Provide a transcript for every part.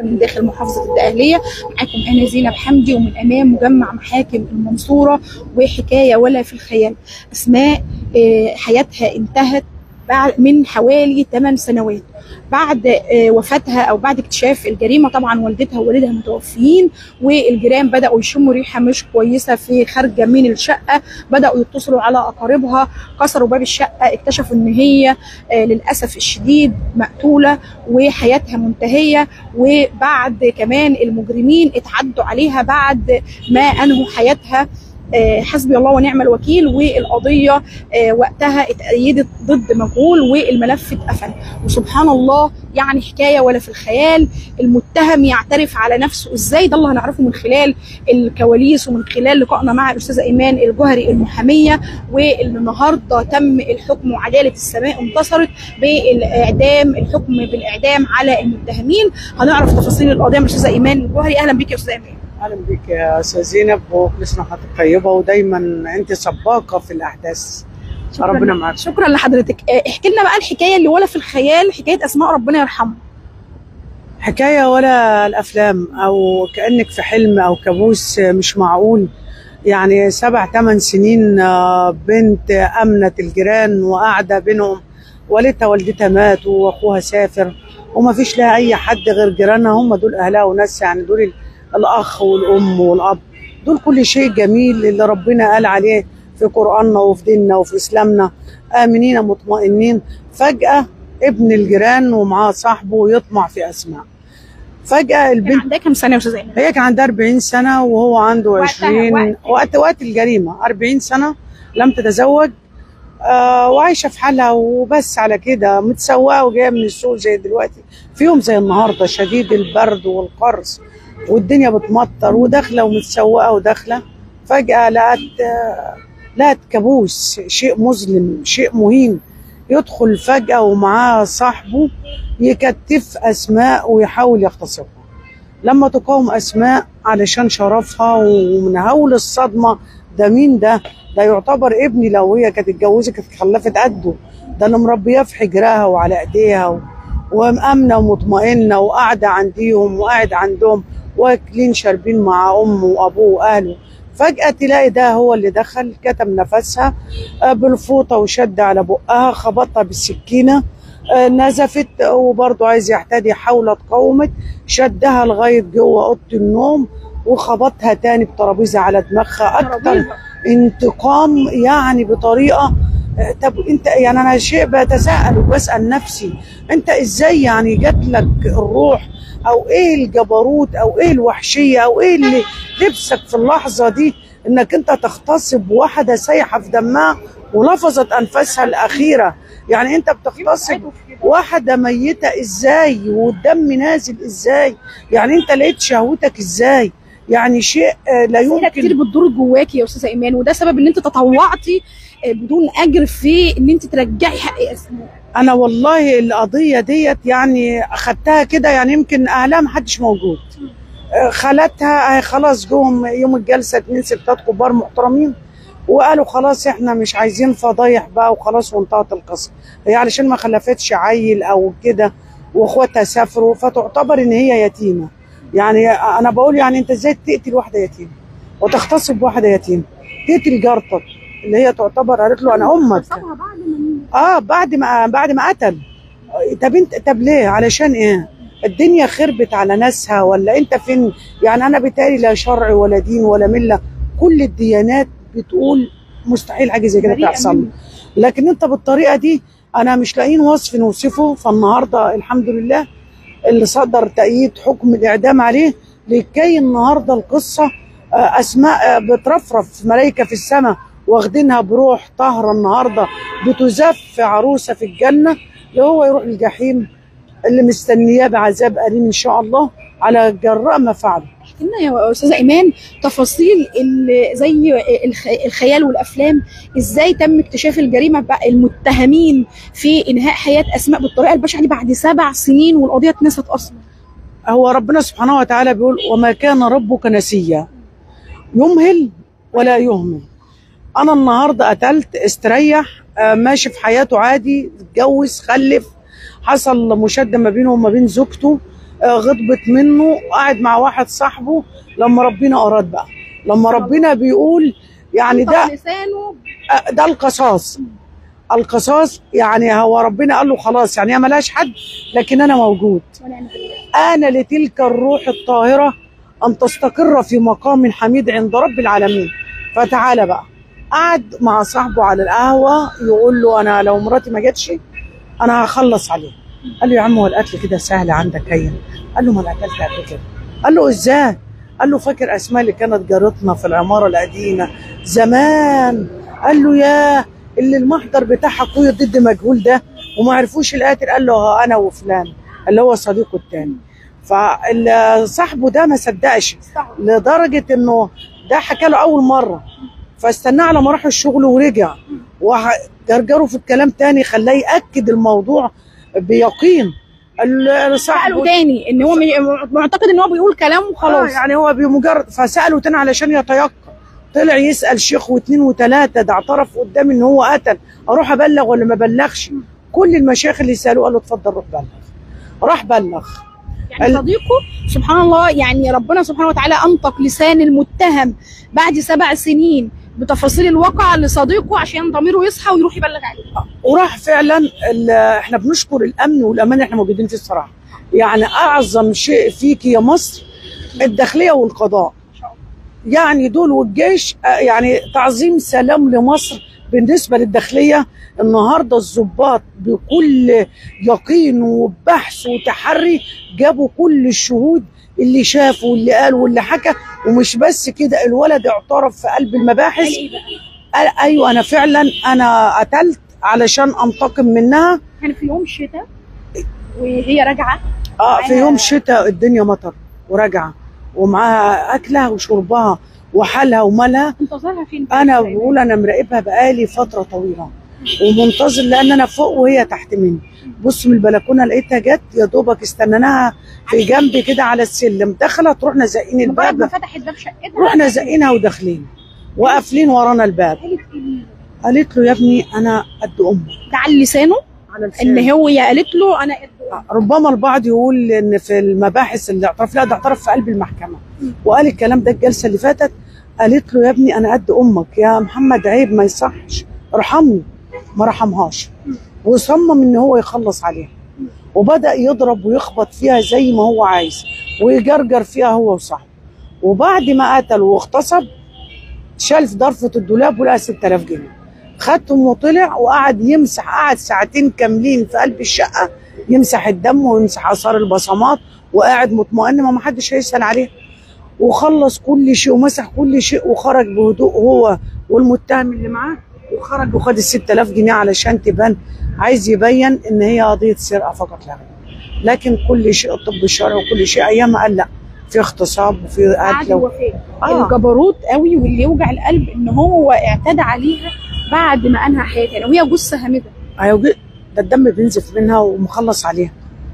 من داخل محافظه الدقهليه معاكم انا زينب حمدي ومن امام مجمع محاكم المنصوره وحكايه ولا في الخيال اسماء آه، حياتها انتهت بعد من حوالي 8 سنوات بعد آه، وفاتها او بعد اكتشاف الجريمه طبعا والدتها ووالدها متوفيين والجيران بداوا يشموا ريحه مش كويسه في خارجه من الشقه بداوا يتصلوا على اقاربها كسروا باب الشقه اكتشفوا ان هي آه، للاسف الشديد مقتوله وحياتها منتهيه وبعد كمان المجرمين اتعدوا عليها بعد ما انهوا حياتها آه، حسبي الله ونعم الوكيل والقضيه آه، وقتها اتأيدت ضد مجهول والملف اتقفل وسبحان الله يعني حكايه ولا في الخيال المتهم يعترف على نفسه ازاي ده اللي هنعرفه من خلال الكواليس ومن خلال لقائنا مع الاستاذه ايمان الجوهري المحاميه والنهارده تم الحكم وعداله السماء انتصرت بالاعدام الحكم بالاعدام على المتهمين هنعرف تفاصيل القضيه من الاستاذه ايمان الجوهري اهلا بيك يا استاذه ايمان اهلا بيك يا استاذ زينب وكل سنه وحضرتك طيبه ودايما انت سباقه في الاحداث ربنا معاك شكرا لحضرتك آه، احكي لنا بقى الحكايه اللي ولا في الخيال حكايه اسماء ربنا يرحمها حكايه ولا الافلام او كانك في حلم او كابوس مش معقول يعني سبع ثمان سنين آه، بنت امنت الجيران وقاعده بينهم والدها والدتها ماتوا واخوها سافر وما فيش لها اي حد غير جيرانها هم دول اهلها وناس يعني دول ال- الاخ والام والاب دول كل شيء جميل اللي ربنا قال عليه في قراننا وفي ديننا وفي اسلامنا امنين مطمئنين فجاه ابن الجيران ومعاه صاحبه يطمع في اسماء فجاه كان البنت عندها كام سنه يا استاذه ايمان هي كان عندها 40 سنة وهو عنده وقتها، 20 وقت. وقت وقت الجريمة 40 سنة لم تتزوج آه وعايشة في حالها وبس على كده متسوقة وجاية من السوق زي دلوقتي في يوم زي النهاردة شديد البرد والقرص والدنيا بتمطر وداخلة ومتسوقة وداخلة فجأة لقت آه لقت كابوس شيء مظلم شيء مهين يدخل فجأة ومعاه صاحبه يكتف أسماء ويحاول يغتصبها لما تقاوم اسماء علشان شرفها ومن هول الصدمه ده مين ده؟ ده يعتبر ابني لو هي كانت اتجوزت كانت خلفت قده ده انا مربياه في حجرها وعلى ايديها و... ومأمنة ومطمئنة وقاعدة عنديهم وقاعد عندهم واكلين شاربين مع أمه وأبوه وأهله فجأة تلاقي ده هو اللي دخل كتم نفسها آه، بالفوطة وشد على بقها خبطها بالسكينة آه، نزفت وبرضه عايز يعتدي حاولت قاومت شدها لغاية جوه أوضة النوم وخبطها تاني بترابيزة على دماغها أكتر ترابيزة. انتقام يعني بطريقة آه، طب انت يعني انا شيء بتساءل وبسال نفسي انت ازاي يعني جات لك الروح او ايه الجبروت او ايه الوحشيه او ايه اللي لبسك في اللحظه دي انك انت تغتصب واحده سايحه في دمها ولفظت انفاسها الاخيره يعني انت بتغتصب واحده ميته ازاي والدم نازل ازاي يعني انت لقيت شهوتك ازاي يعني شيء آه، لا اسئله كتير يمكن بتدور جواكي يا استاذه ايمان وده سبب ان انت تطوعتي آه، بدون اجر في ان انت ترجعي حق اسماء انا والله القضيه ديت يعني اخدتها كده يعني يمكن اهلها ما حدش موجود آه، خالتها آه، خلاص جوهم يوم الجلسه اتنين ستات كبار محترمين وقالوا خلاص احنا مش عايزين فضايح بقى وخلاص وانتهت القصه هي علشان ما خلفتش عيل او كده واخواتها سافروا فتعتبر ان هي يتيمه يعني انا بقول يعني انت ازاي تقتل واحده يتيمه وتغتصب واحده يتيمه تقتل جارتك اللي هي تعتبر قالت له انا امك صبها بعد ما اه بعد ما بعد ما قتل طب انت طب ليه علشان ايه الدنيا خربت على ناسها ولا انت فين يعني انا بتالي لا شرع ولا دين ولا مله كل الديانات بتقول مستحيل حاجه زي كده بريئة تحصل منه. لكن انت بالطريقه دي انا مش لاقيين وصف نوصفه فالنهارده الحمد لله اللي صدر تأييد حكم الإعدام عليه لكي النهارده القصة آه، أسماء آه، بترفرف ملايكة في السماء واخدينها بروح طاهرة النهارده بتزف عروسة في الجنة اللي هو يروح الجحيم اللي مستنياه بعذاب أليم إن شاء الله على جراء ما فعل احكي لنا يا استاذه ايمان تفاصيل ال- زي الخ- الخيال والافلام ازاي تم اكتشاف الجريمه بقى المتهمين في انهاء حياه اسماء بالطريقه البشعه دي بعد سبع سنين والقضيه اتنست اصلا هو ربنا سبحانه وتعالى بيقول وما كان ربك نسيا يمهل ولا يهمل انا النهارده قتلت استريح آه، ماشي في حياته عادي اتجوز خلف حصل مشاده ما بينه وما بين زوجته آه، غضبت منه قاعد مع واحد صاحبه لما ربنا اراد بقى لما ربنا بيقول يعني ده أنطق لسانه آه، ده القصاص القصاص يعني هو ربنا قال له خلاص يعني هي ملهاش حد لكن انا موجود ونعم بالله آن لتلك الروح الطاهرة أن تستقر في مقام حميد عند رب العالمين فتعالى بقى قعد مع صاحبه على القهوة يقول له أنا لو مراتي ما جاتش أنا هخلص عليه قال له يا عم هو القتل كده سهل عندك هين قال له ما أنا قتلت قبل كده قال له إزاي قال له فاكر أسماء اللي كانت جارتنا في العمارة القديمة زمان قال له يا اللي المحضر بتاعها قوي ضد مجهول ده وما عرفوش القاتل قال له ها أنا وفلان اللي هو صديقه التاني فصاحبه ده ما صدقش صعب. لدرجه انه ده حكى له اول مره فاستناه على ما راح الشغل ورجع وجرجره في الكلام تاني خلاه ياكد الموضوع بيقين ال- سأله صاحبه تاني ان هو م- معتقد ان هو بيقول كلام آه وخلاص يعني هو بمجرد فساله تاني علشان يتيقن طلع يسال شيخ واثنين وثلاثه ده اعترف قدامي ان هو قتل اروح ابلغ ولا ما بلغش كل المشايخ اللي سالوه قال له اتفضل روح بلغ راح بلغ يعني ال- صديقه سبحان الله يعني ربنا سبحانه وتعالى انطق لسان المتهم بعد سبع سنين بتفاصيل الواقع لصديقه عشان ضميره يصحى ويروح يبلغ عليه وراح فعلا ال- احنا بنشكر الامن والامان اللي احنا موجودين فيه الصراحه يعني اعظم شيء فيك يا مصر الداخليه والقضاء يعني دول والجيش آه، يعني تعظيم سلام لمصر بالنسبه للداخليه النهارده الضباط بكل يقين وبحث وتحري جابوا كل الشهود اللي شافوا واللي قال واللي حكى ومش بس كده الولد اعترف في قلب المباحث قال ايوه انا فعلا انا قتلت علشان انتقم منها كان في يوم شتاء وهي راجعه اه في معاها- يوم شتاء الدنيا مطر وراجعه ومعاها اكلها وشربها وحالها ومالها انتظرها فين انا بقول انا مراقبها بقالي فتره طويله ومنتظر لان انا فوق وهي تحت مني بص من البلكونه لقيتها جت يا دوبك استنيناها في جنبي كده على السلم دخلت رحنا زقين مجرد ما الباب فتحت باب شقتها رحنا زقينها وداخلين وقافلين ورانا الباب قالت ايه قالت له يا ابني انا قد امك ده على لسانه على ان هو هي قالت له انا قد ربما البعض يقول ان في المباحث اللي اعترف لا ده اعترف في قلب المحكمه وقال الكلام ده الجلسه اللي فاتت قالت له يا ابني انا قد امك يا محمد عيب ما يصحش ارحمني ما رحمهاش وصمم ان هو يخلص عليها وبدا يضرب ويخبط فيها زي ما هو عايز ويجرجر فيها هو وصاحبه وبعد ما قتل واغتصب شال في ضرفه الدولاب ولقى 6000 جنيه خدهم وطلع وقعد يمسح قعد ساعتين كاملين في قلب الشقه يمسح الدم ويمسح اثار البصمات وقاعد مطمئن ما حدش هيسال عليه وخلص كل شيء ومسح كل شيء وخرج بهدوء هو والمتهم اللي معاه وخرج وخد ال 6000 جنيه علشان تبان عايز يبين ان هي قضيه سرقه فقط لا غير لكن كل شيء الطب الشرعي وكل شيء ايام قال لا في اغتصاب وفي بعد قتل و- الوفاه آه. الجبروت قوي واللي يوجع القلب ان هو اعتدى عليها بعد ما انهى حياتها وهي جثه هامده أيوة جد- ده الدم بينزف منها ومخلص عليها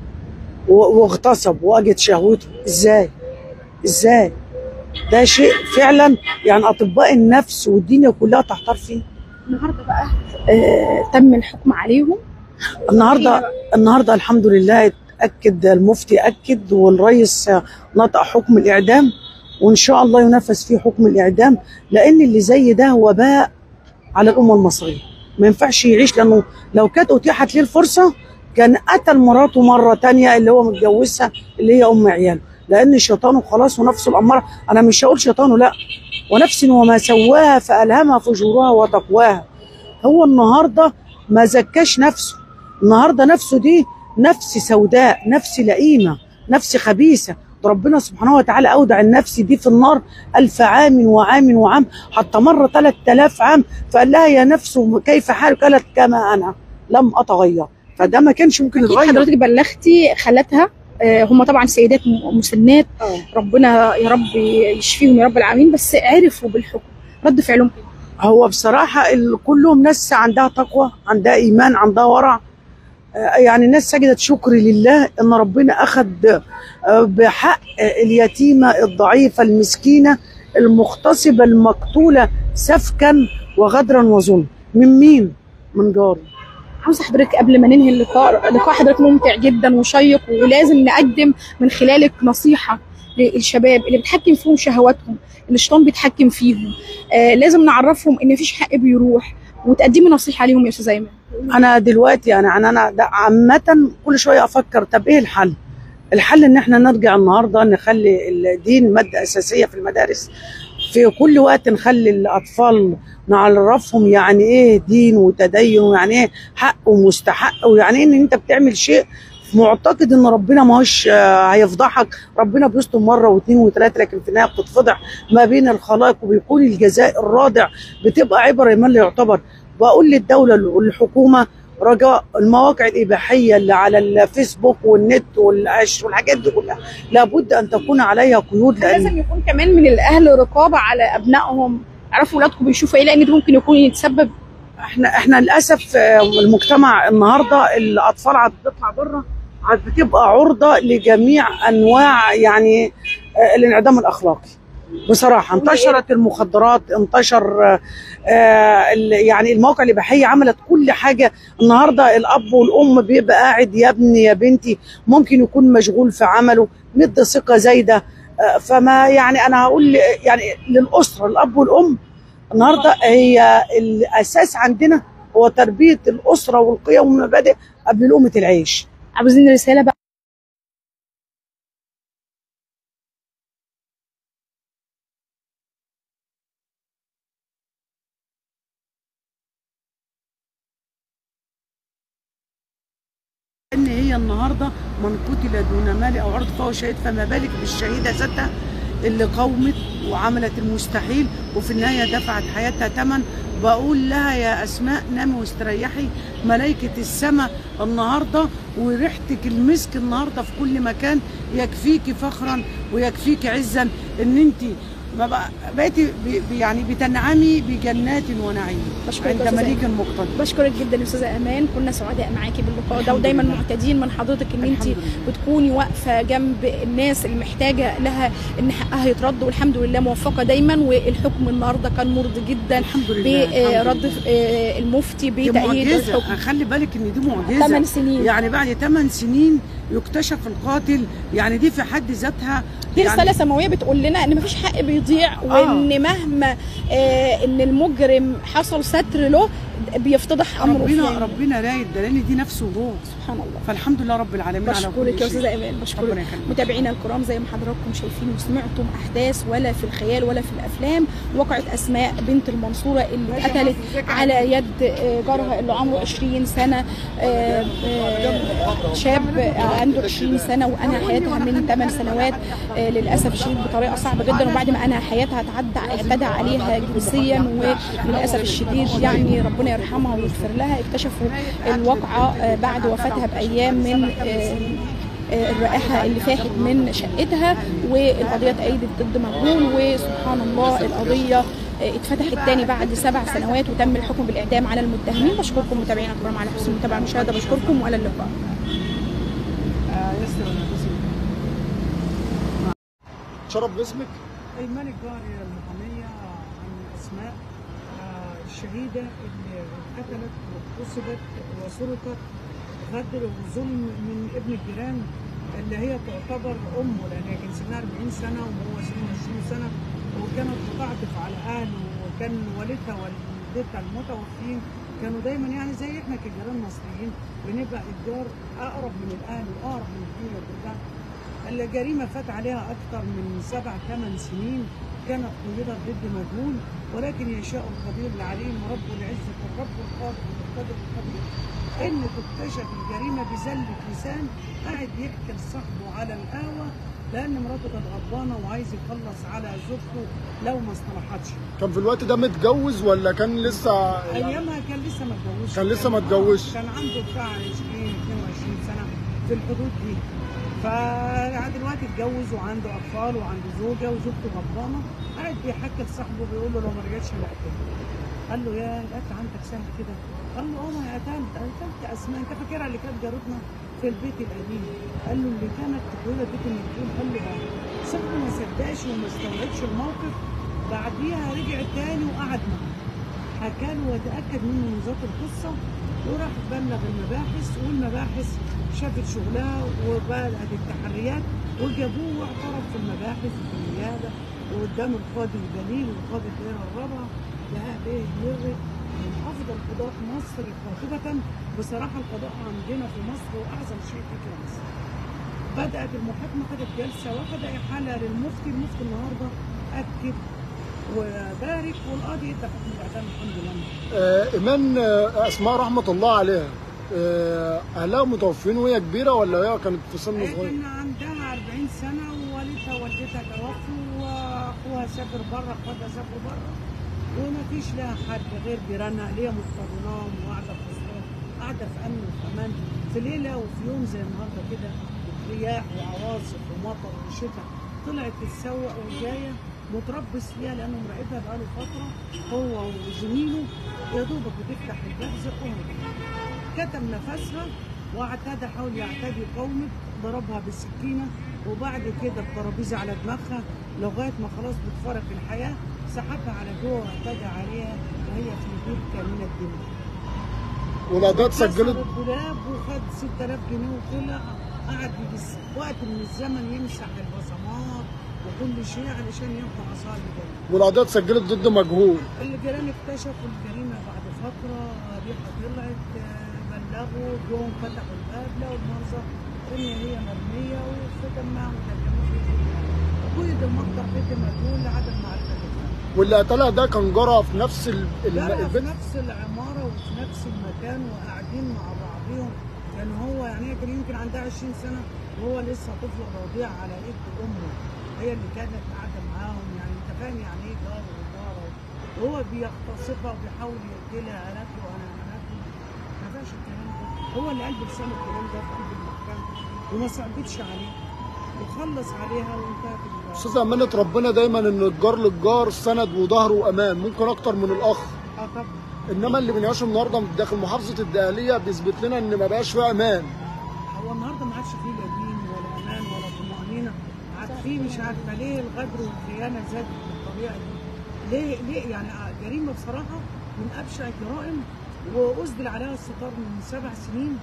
و- واغتصب واجد شهوته ازاي ازاي ده شيء فعلا يعني اطباء النفس والدنيا كلها تحتار فيه النهارده بقى آه تم الحكم عليهم النهارده النهارده الحمد لله اتاكد المفتي اكد والرئيس نطق حكم الاعدام وان شاء الله ينفذ فيه حكم الاعدام لان اللي زي ده وباء على الامه المصريه ما ينفعش يعيش لانه لو كانت اتيحت ليه الفرصه كان قتل مراته مره تانية اللي هو متجوزها اللي هي ام عياله لان شيطانه خلاص ونفسه الاماره انا مش هقول شيطانه لا ونفس وما سواها فالهمها فجورها وتقواها هو النهارده ما زكاش نفسه النهارده نفسه دي نفس سوداء نفس لئيمه نفس خبيثه ده ربنا سبحانه وتعالى اودع النفس دي في النار ألف عام وعام وعام حتى مره 3000 عام فقال لها يا نفس كيف حالك قالت كما انا لم اتغير فده ما كانش ممكن اكيد يتغير حضرتك بلغتي خالتها آه هم طبعا سيدات م- مسنات آه. ربنا يا رب يشفيهم يا رب العالمين بس عرفوا بالحكم رد فعلهم كده هو بصراحة ال- كلهم ناس عندها تقوى عندها إيمان عندها ورع آه، يعني الناس سجدت شكر لله إن ربنا أخذ آه، بحق آه، اليتيمة الضعيفة المسكينة المغتصبة المقتولة سفكا وغدرا وظلم من مين؟ من جاره عاوزه حضرتك قبل ما ننهي اللقاء لقاء حضرتك ممتع جدا وشيق ولازم نقدم من خلالك نصيحه للشباب اللي بتحكم فيهم شهواتهم اللي الشيطان بيتحكم فيهم آه لازم نعرفهم ان مفيش حق بيروح وتقدمي نصيحه ليهم يا استاذه ايمان انا دلوقتي يعني انا انا ده عامه كل شويه افكر طب ايه الحل الحل ان احنا نرجع النهارده نخلي الدين ماده اساسيه في المدارس في كل وقت نخلي الاطفال نعرفهم يعني ايه دين وتدين ويعني ايه حق ومستحق ويعني ايه ان انت بتعمل شيء معتقد ان ربنا ما هوش آه، هيفضحك ربنا بيستر مره واثنين وثلاثه لكن في النهايه بتتفضح ما بين الخلائق وبيكون الجزاء الرادع بتبقى عبره لمن لا يعتبر واقول للدوله والحكومه رجاء المواقع الاباحيه اللي على الفيسبوك والنت والقش والحاجات دي كلها لابد ان تكون عليها قيود لان لازم يكون كمان من الاهل رقابه على ابنائهم عرفوا ولادكم بيشوفوا ايه لان ده ممكن يكون يتسبب احنا احنا للاسف آه، المجتمع النهارده الاطفال عاد بتطلع بره عاد بتبقى عرضه لجميع انواع يعني آه، الانعدام الاخلاقي بصراحه انتشرت المخدرات انتشر آه، آه، ال- يعني المواقع الاباحيه عملت كل حاجه النهارده الاب والام بيبقى قاعد يا ابني يا بنتي ممكن يكون مشغول في عمله مد ثقه زايده آه، فما يعني انا هقول ل- يعني للاسره الاب والام النهارده هي الاساس عندنا هو تربيه الاسره والقيم والمبادئ قبل لقمه العيش عاوزين رساله بقى ان هي النهارده من قتل دون مال او عرض فهو شهيد فما بالك بالشهيده ذاتها اللي قاومت وعملت المستحيل وفي النهايه دفعت حياتها ثمن بقول لها يا اسماء نامي واستريحي ملائكه السماء النهارده وريحتك المسك النهارده في كل مكان يكفيكي فخرا ويكفيكي عزا ان انت ما بقى- بقيتي ب- ب- يعني بتنعمي بجنات ونعيم بشكرك يا عند أستاذة مليك مقتدر بشكرك جدا يا استاذه امان كنا سعداء معاكي باللقاء ده الحمد ودايما لله. معتادين من حضرتك ان انت الحمد لله. بتكوني واقفه جنب الناس اللي محتاجه لها ان حقها يترد والحمد لله موفقه دايما والحكم النهارده كان مرضي جدا الحمد لله الحمد برد لله. المفتي دي بتأييد معجزه الحكم خلي بالك ان دي معجزه 8 سنين يعني بعد 8 سنين يكتشف القاتل يعني دي في حد ذاتها دي يعني رساله سماويه بتقول لنا ان مفيش حق بيضيع وان مهما آه ان المجرم حصل ستر له بيفتضح امره ربنا فيه. ربنا رايد ده لان دي نفسه روح سبحان الله فالحمد لله رب العالمين على بشكرك كل يا شيء استاذه ايمان بشكرك ربنا يخليك متابعينا الكرام زي ما حضراتكم شايفين وسمعتم احداث ولا في الخيال ولا في الافلام وقعت اسماء بنت المنصوره اللي اتقتلت على يد آه، جارها اللي عمره 20 سنه آه، آه، شاب آه، عنده 20 سنه وانهى حياتها من 8 سنوات آه، للاسف الشديد بطريقه صعبه جدا وبعد ما انهى حياتها اتعدى اعتدى عليها جنسيا وللاسف الشديد يعني ربنا يرحمها ويغفر لها اكتشفوا الواقعه آه، بعد وفاتها بايام من آه، آه، الرائحه اللي فاحت من شقتها والقضيه اتأيدت ضد مجهول وسبحان الله القضيه آه، اتفتحت تاني بعد سبع سنوات وتم الحكم بالاعدام على المتهمين بشكركم متابعينا الكرام على حسن المتابعه والمشاهده بشكركم والى اللقاء شرف باسمك ايمان الجاري المحاميه عن اسماء آه، الشهيده اللي قتلت واغتصبت وسرقت غدر وظلم من ابن الجيران اللي هي تعتبر امه لان هي كان سنها 40 سنه وهو سنه 20 سنه وكانت بتعطف على اهله وكان والدها ووالدتها المتوفين كانوا دايما يعني زي احنا كجيران مصريين بنبقى الجار اقرب من الاهل واقرب من الدنيا كلها الجريمة فات عليها أكثر من سبع ثمان سنين كانت قيدت ضد مجهول ولكن يشاء القدير العليم رب العزة الرب القادر القادر القدير إن تكتشف الجريمة بزلة لسان قاعد يحكي لصاحبه على القهوة لأن مراته كانت غضبانة وعايز يخلص على زوجته لو ما اصطلحتش كان في الوقت ده متجوز ولا كان لسه ايامها كان لسه ما اتجوزش كان لسه ما اتجوزش. كان عنده بتاع 20 22 سنه في الحدود دي فدلوقتي اتجوز وعنده اطفال وعنده زوجه وزوجته غضبانه قاعد بيحكي لصاحبه بيقول له لو ما رجعتش هنقتله قال له يا القتل عندك سهل كده قال له اه ما أنا قتلت قتلت اسماء انت فاكرها اللي كانت جارتنا في البيت القديم قال له اللي كانت تقولها بيت المجهول قال له اه صاحبه ما صدقش وما استوعبش الموقف بعديها رجع تاني وقعد معاه حكى له وتاكد منه من ذات القصه وراح بلغ المباحث والمباحث شافت شغلها وبدأت التحريات وجابوه واعترف في المباحث وفي النيابه وقدام القاضي الجليل والقاضي الدائره الرابعه بهاء بيه المري من افضل قضاة مصر قاطبة بصراحه القضاء عندنا في مصر هو اعظم شيء في مصر. بدات المحاكمه خدت جلسه واخد احاله للمفتي المفتي النهارده اكد وبارك والقاضي ادى حكم الاعدام الحمد لله آه ايمان آه، اسماء رحمه الله عليها آه، اهلها متوفين وهي كبيره ولا هي كانت في سن هي صغير كان عندها 40 سنة ووالدها ووالدتها توفوا وأخوها سافر بره أخواتها سافروا بره وما فيش لها حد غير جيرانها اللي هي مستضنام وقاعدة في وسطهم قاعدة في أمن وأمان في ليلة وفي يوم زي النهاردة كده رياح وعواصف ومطر وشتاء طلعت تتسوق وجاية متربص فيها لأنه مراقبها بقاله فترة هو وزميله يا دوبك بتفتح الباب زقوها كتم نفسها واعتدى حاول يعتدي قومه ضربها بالسكينه وبعد كده بترابيزه على دماغها لغايه ما خلاص بتفارق الحياه سحبها على جوه واعتدى عليها وهي في بركه من الدماء. والقضيه كسر اتسجلت الدولاب وخد 6000 جنيه وطلع قعد يجي س- وقت من الزمن يمسح البصمات وكل شيء علشان يرفع اثار الجريمه. والقضيه اتسجلت ضد مجهول الجيران اكتشفوا الجريمه بعد فتره ريحه طلعت آه، بلغوا جم فتحوا الباب لقوا المنظر ان هي مرميه وفي دمها مترجمه في وجود المقطع بيت مجهول لعدم معرفه الفعل. واللي قتلها ده كان جرى في نفس ال- ال- جرى في البيت نفس العماره وفي نفس المكان وقاعدين مع بعضهم كان هو يعني هي كان يمكن عندها 20 سنه وهو لسه طفل رضيع على ايد امه هي اللي كانت قاعده معاهم يعني انت فاهم يعني ايه جار وجاره وهو بيغتصبها وبيحاول يقتلها قالت له انا قالت له ما فيهاش الكلام ده هو اللي قال بلسانه الكلام ده في قلب المحكمه وما صعبتش عليه وخلص عليها وانتهت ال- استاذ امانه ربنا دايما ان الجار للجار سند وظهر وامان ممكن اكتر من الاخ اه طبعا انما اللي بنعيشه النهارده داخل محافظه الدقهليه بيثبت لنا ان ما بقاش فيها امان هو النهارده ما عادش فيه لا دين ولا امان ولا طمانينه عاد فيه مش عارفه ليه الغدر والخيانه زادت بالطريقه دي ليه ليه يعني جريمه بصراحه من ابشع الجرائم واسدل عليها الستار من سبع سنين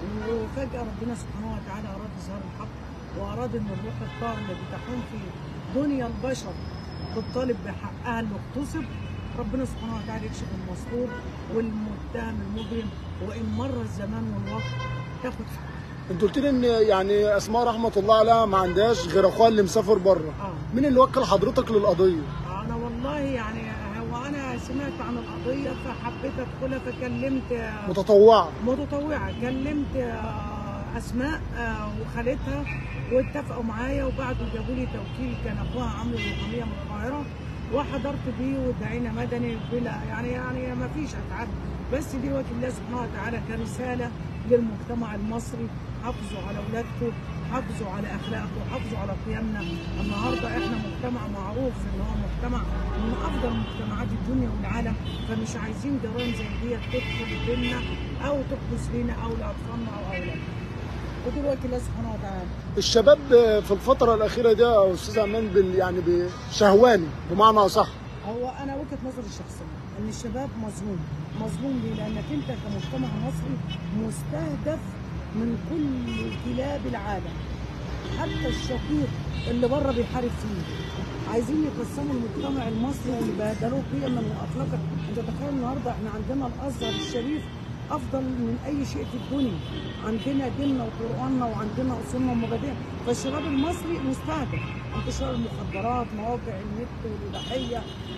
وفجاه ربنا سبحانه وتعالى اراد اظهار الحق واراد ان الروح الطاهره اللي بتحوم في دنيا البشر تطالب بحقها اللي اغتصب ربنا سبحانه وتعالى يكشف المستور والمتهم المجرم وان مر الزمان والوقت تاخد حقها انت قلت لي ان يعني اسماء رحمه الله عليها ما عندهاش غير اخوها اللي مسافر بره اه مين اللي وكل حضرتك للقضيه انا والله يعني هو انا سمعت عن القضيه فحبيت ادخلها فكلمت متطوعه متطوعه كلمت آه، اسماء آه، وخالتها واتفقوا معايا وبعدوا جابوا لي توكيل كان اخوها عامل الرقميه من القاهره وحضرت بيه ودعينا مدني بلا يعني يعني ما فيش اتعاب بس دي وجه الله سبحانه وتعالى كرساله للمجتمع المصري حافظوا على اولادكم حافظوا على اخلاقكم حافظوا على قيمنا النهارده احنا مجتمع معروف ان هو مجتمع من افضل مجتمعات الدنيا والعالم فمش عايزين جرائم زي دي تدخل بينا او تحدث لينا او لاطفالنا او اولادنا ودي وجه الله سبحانه وتعالى الشباب في الفتره الاخيره دي يا استاذ امان بال يعني بشهواني بمعنى اصح هو انا وجهه نظري الشخصيه ان الشباب مظلوم مظلوم ليه؟ لانك انت كمجتمع مصري مستهدف من كل كلاب العالم حتى الشقيق اللي بره بيحارب فيه عايزين يقسموا المجتمع المصري واللي بهدلوه قيما واخلاقا انت تخيل النهارده احنا عندنا الازهر الشريف افضل من اي شيء في الدنيا عندنا ديننا وقراننا وعندنا اصولنا ومبادئنا فالشباب المصري مستهدف انتشار المخدرات مواقع النت والاباحيه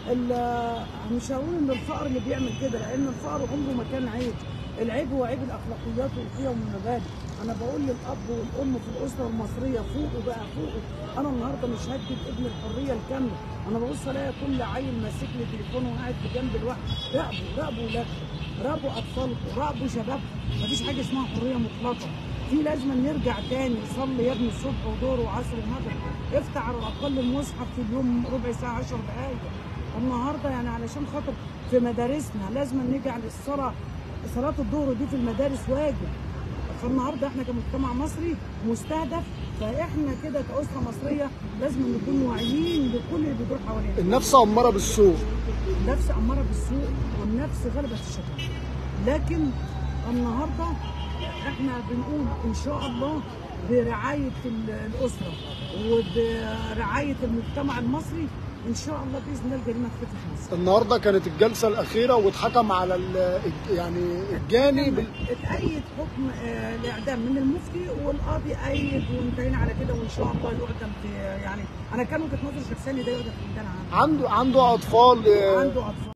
ال- مش هقول ان الفقر اللي بيعمل كده لان الفقر عمره ما كان عيب العيب هو عيب الاخلاقيات والقيم والمبادئ انا بقول للاب والام في الاسره المصريه فوقوا بقى فوقوا انا النهارده مش هدي ابن الحريه الكامله انا ببص الاقي كل عيل ماسك لي تليفون وقاعد في جنب الواحد راقبوا راقبوا ولادكم راقبوا اطفالكم راقبوا شبابكم مفيش حاجه اسمها حريه مطلقه في لازم نرجع تاني صلي يا ابني الصبح وظهر وعصر ومغرب افتح على الاقل المصحف في اليوم ربع ساعه 10 دقائق النهارده يعني علشان خاطر في مدارسنا لازم نجعل الصلاه صلاه الظهر دي في المدارس واجب فالنهارده احنا كمجتمع مصري مستهدف فاحنا كده كاسره مصريه لازم نكون واعيين لكل اللي بيدور حوالينا النفس اماره بالسوء النفس اماره بالسوء والنفس غلبت الشيطان لكن النهارده احنا بنقول ان شاء الله برعايه ال- الاسره وبرعايه المجتمع المصري ان شاء الله باذن الله الجريمه تخف في مصر. النهارده كانت الجلسه الاخيره واتحكم على ال- يعني الجاني بال- اتأيد حكم آه، الاعدام من المفتي والقاضي أيد وانتهينا على كده وان شاء الله يقدم في يعني انا كان وجهه نظري الشخصيه ان ده يقدم في ميدان عام عنده عنده اطفال آه، عنده اطفال